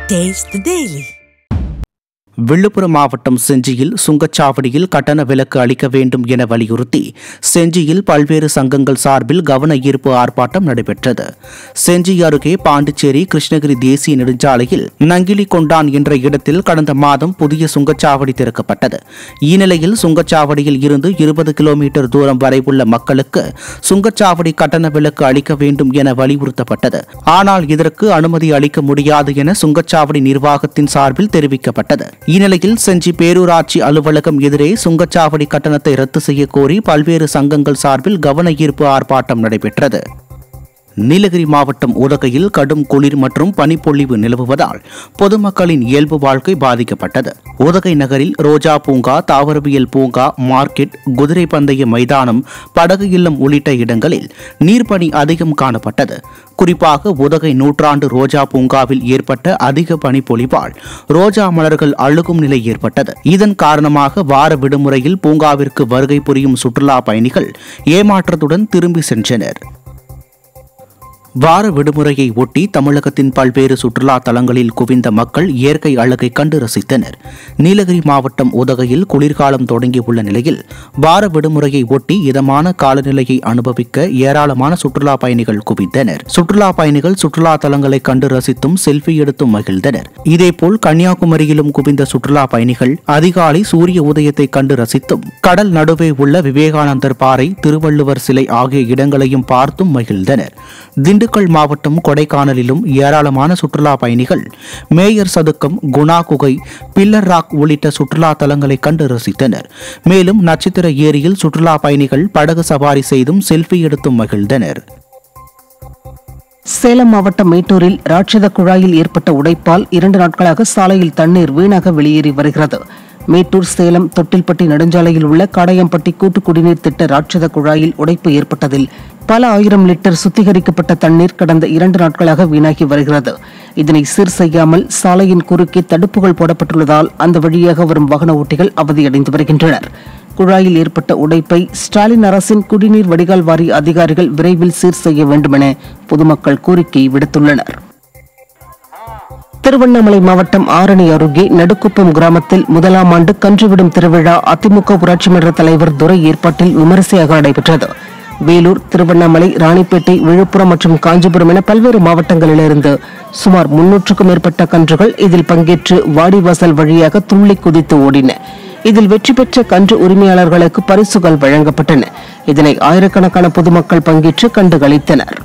Taste the Daily. Villupuram மாவட்டம் செஞ்சியில் சுங்கச்சாவடியில் கட்டண விலக்கு அளிக்க வேண்டும் என வலியுறுத்தி செஞ்சியில் பல்வேறு சங்கங்கள் சார்பில் கவன ஈர்ப்பு ஆர்ப்பாட்டம் நடைபெற்றது செஞ்சி அருகே பாண்டிச்சேரி கிருஷ்ணகிரி தேசிய நெடுஞ்சாலையில் நங்கிலி கொண்டான் என்ற இடத்தில் கடந்த மாதம் புதிய சுங்கச்சாவடி திறக்கப்பட்டது இந்நிலையில் சுங்கச்சாவடியில் இருந்து இருபது கிலோமீட்டர் தூரம் வரை உள்ள மக்களுக்கு சுங்கச்சாவடி கட்டண விலக்கு அளிக்க வேண்டும் என வலியுறுத்தப்பட்டது ஆனால் இதற்கு அனுமதி அளிக்க முடியாது என சுங்கச்சாவடி நிர்வாகத்தின் சார்பில் தெரிவிக்கப்பட்டது இந்நிலையில் செஞ்சி பேரூராட்சி அலுவலகம் எதிரே சுங்கச்சாவடி கட்டணத்தை ரத்து செய்ய கோரி பல்வேறு சங்கங்கள் சார்பில் கவன ஈர்ப்பு ஆர்ப்பாட்டம் நடைபெற்றது நீலகிரி மாவட்டம் உதகையில் கடும் குளிர் மற்றும் பனிப்பொழிவு நிலவுவதால் பொதுமக்களின் இயல்பு வாழ்க்கை பாதிக்கப்பட்டது உதகை நகரில் ரோஜா பூங்கா தாவரவியல் பூங்கா மார்க்கெட் குதிரை பந்தய மைதானம் படகு இல்லம் உள்ளிட்ட இடங்களில் நீர்ப்பனி அதிகம் காணப்பட்டது குறிப்பாக உதகை நூற்றாண்டு ரோஜா பூங்காவில் ஏற்பட்ட அதிக பனிப்பொழிவால் ரோஜா மலர்கள் அழுகும் நிலை ஏற்பட்டது இதன் காரணமாக வார விடுமுறையில் பூங்காவிற்கு வருகை புரியும் சுற்றுலா பயணிகள் ஏமாற்றத்துடன் திரும்பி சென்றனர் வார விடுமுறையை ஒட்டி தமிழகத்தின் பல்வேறு சுற்றுலா தலங்களில் குவிந்த மக்கள் இயற்கை அழகை கண்டு ரசித்தனர் நீலகிரி மாவட்டம் உதகையில் குளிர்காலம் தொடங்கியுள்ள நிலையில் வார விடுமுறையை ஒட்டி இதமான காலநிலையை அனுபவிக்க ஏராளமான சுற்றுலா பயணிகள் குவிந்தனர் சுற்றுலா பயணிகள் சுற்றுலா தலங்களை கண்டு ரசித்தும் செல்ஃபி எடுத்தும் மகிழ்ந்தனர் இதேபோல் கன்னியாகுமரியிலும் குவிந்த சுற்றுலா பயணிகள் அதிகாலை சூரிய உதயத்தை கண்டு ரசித்தும் கடல் நடுவே உள்ள விவேகானந்தர் பாறை திருவள்ளுவர் சிலை ஆகிய இடங்களையும் பார்த்தும் மகிழ்ந்தனர் திண்டுக்கல் மாவட்டம் கொடைக்கானலிலும் ஏராளமான சுற்றுலா பயணிகள் மேயர் சதுக்கம் குணா குகை பில்லர் ராக் உள்ளிட்ட சுற்றுலா தலங்களை கண்டு ரசித்தனர் மேலும் நட்சத்திர ஏரியில் சுற்றுலா பயணிகள் படகு சவாரி செய்தும் செல்ஃபி எடுத்தும் மகிழ்ந்தனர் சேலம் மாவட்டம் மேட்டூரில் ராட்சத குழாயில் ஏற்பட்ட உடைப்பால் இரண்டு நாட்களாக சாலையில் தண்ணீர் வீணாக வெளியேறி வருகிறது மேட்டூர் சேலம் தொட்டில்பட்டி நெடுஞ்சாலையில் உள்ள காடையம்பட்டி கூட்டு குடிநீர் திட்ட ராட்சத குழாயில் உடைப்பு ஏற்பட்டதில் பல ஆயிரம் லிட்டர் சுத்திகரிக்கப்பட்ட தண்ணீர் கடந்த இரண்டு நாட்களாக வீணாகி வருகிறது இதனை சீர் செய்யாமல் சாலையின் குறுக்கே தடுப்புகள் போடப்பட்டுள்ளதால் அந்த வழியாக வரும் வாகன ஓட்டிகள் அவதியடைந்து வருகின்றனர் குழாயில் ஏற்பட்ட உடைப்பை ஸ்டாலின் அரசின் குடிநீர் வடிகால் வாரிய அதிகாரிகள் விரைவில் சீர் செய்ய வேண்டுமென பொதுமக்கள் கோரிக்கை விடுத்துள்ளனர் திருவண்ணாமலை மாவட்டம் ஆரணி அருகே நடுக்குப்பம் கிராமத்தில் முதலாம் ஆண்டு கன்றுவிடும் திருவிழா அதிமுக ஊராட்சி மன்ற தலைவர் துரை ஏற்பாட்டில் விமரிசையாக நடைபெற்றது வேலூர் திருவண்ணாமலை ராணிப்பேட்டை விழுப்புரம் மற்றும் காஞ்சிபுரம் என பல்வேறு மாவட்டங்களிலிருந்து சுமார் முன்னூற்றுக்கும் மேற்பட்ட கன்றுகள் இதில் பங்கேற்று வாடிவாசல் வழியாக துள்ளி குதித்து ஓடின இதில் வெற்றி பெற்ற கன்று உரிமையாளர்களுக்கு பரிசுகள் வழங்கப்பட்டன இதனை ஆயிரக்கணக்கான பொதுமக்கள் பங்கேற்று கண்டுகளித்தனர்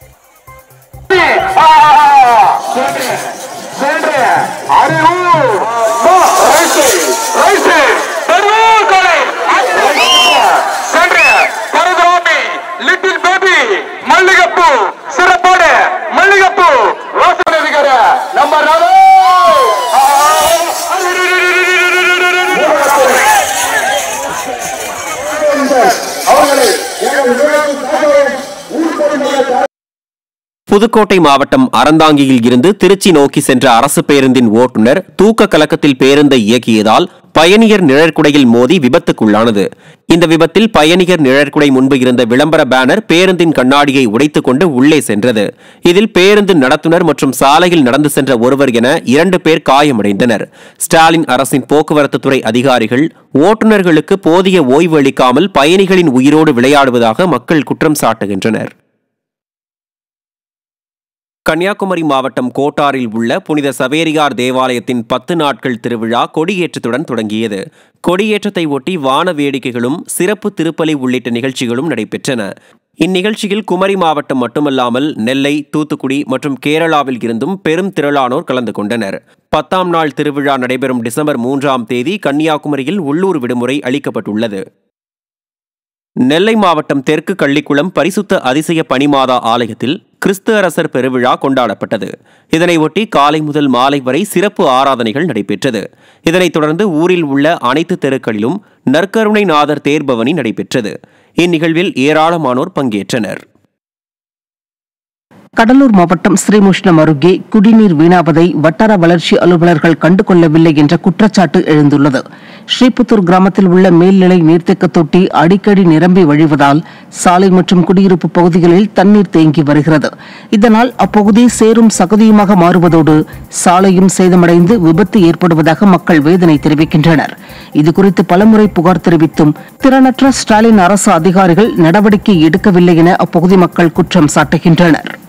சென்று அறிவூர் ரைசு ரைசு பெருவூர் கொலை சென்று பரதுராமி லிட்டில் பேபி மல்லிகைப்பூ சிறப்போடு மல்லிகைப்பூ வாசனை இருக்கிற நம்ம ரவி அவர்களை புதுக்கோட்டை மாவட்டம் அறந்தாங்கியில் இருந்து திருச்சி நோக்கி சென்ற அரசு பேருந்தின் ஓட்டுநர் தூக்க கலக்கத்தில் பேருந்தை இயக்கியதால் பயணியர் நிழற்குடையில் மோதி விபத்துக்குள்ளானது இந்த விபத்தில் பயணியர் நிழற்குடை முன்பு இருந்த விளம்பர பேனர் பேருந்தின் கண்ணாடியை உடைத்துக் கொண்டு உள்ளே சென்றது இதில் பேருந்து நடத்துனர் மற்றும் சாலையில் நடந்து சென்ற ஒருவர் என இரண்டு பேர் காயமடைந்தனர் ஸ்டாலின் அரசின் போக்குவரத்து துறை அதிகாரிகள் ஓட்டுநர்களுக்கு போதிய ஓய்வு அளிக்காமல் பயணிகளின் உயிரோடு விளையாடுவதாக மக்கள் குற்றம் சாட்டுகின்றனர் கன்னியாகுமரி மாவட்டம் கோட்டாரில் உள்ள புனித சவேரியார் தேவாலயத்தின் பத்து நாட்கள் திருவிழா கொடியேற்றத்துடன் தொடங்கியது கொடியேற்றத்தை ஒட்டி வான வேடிக்கைகளும் சிறப்பு திருப்பலி உள்ளிட்ட நிகழ்ச்சிகளும் நடைபெற்றன இந்நிகழ்ச்சியில் குமரி மாவட்டம் மட்டுமல்லாமல் நெல்லை தூத்துக்குடி மற்றும் கேரளாவில் இருந்தும் பெரும் திரளானோர் கலந்து கொண்டனர் பத்தாம் நாள் திருவிழா நடைபெறும் டிசம்பர் மூன்றாம் தேதி கன்னியாகுமரியில் உள்ளூர் விடுமுறை அளிக்கப்பட்டுள்ளது நெல்லை மாவட்டம் தெற்கு கள்ளிக்குளம் பரிசுத்த அதிசய பனிமாதா ஆலயத்தில் கிறிஸ்து அரசர் பெருவிழா கொண்டாடப்பட்டது இதனை ஒட்டி காலை முதல் மாலை வரை சிறப்பு ஆராதனைகள் நடைபெற்றது இதனைத் தொடர்ந்து ஊரில் உள்ள அனைத்து தெருக்களிலும் நற்கருணை நாதர் தேர்பவனி நடைபெற்றது இந்நிகழ்வில் ஏராளமானோர் பங்கேற்றனர் கடலூர் மாவட்டம் ஸ்ரீமுஷ்ணம் அருகே குடிநீர் வீணாவதை வட்டார வளர்ச்சி அலுவலர்கள் கண்டுகொள்ளவில்லை என்ற குற்றச்சாட்டு எழுந்துள்ளது ஸ்ரீபுத்தூர் கிராமத்தில் உள்ள மேல்நிலை நீர்த்தேக்க தொட்டி அடிக்கடி நிரம்பி வழிவதால் சாலை மற்றும் குடியிருப்பு பகுதிகளில் தண்ணீர் தேங்கி வருகிறது இதனால் அப்பகுதி சேரும் சகதியுமாக மாறுவதோடு சாலையும் சேதமடைந்து விபத்து ஏற்படுவதாக மக்கள் வேதனை தெரிவிக்கின்றனர் இதுகுறித்து பலமுறை புகார் தெரிவித்தும் திறனற்ற ஸ்டாலின் அரசு அதிகாரிகள் நடவடிக்கை எடுக்கவில்லை என அப்பகுதி மக்கள் குற்றம் சாட்டுகின்றனர்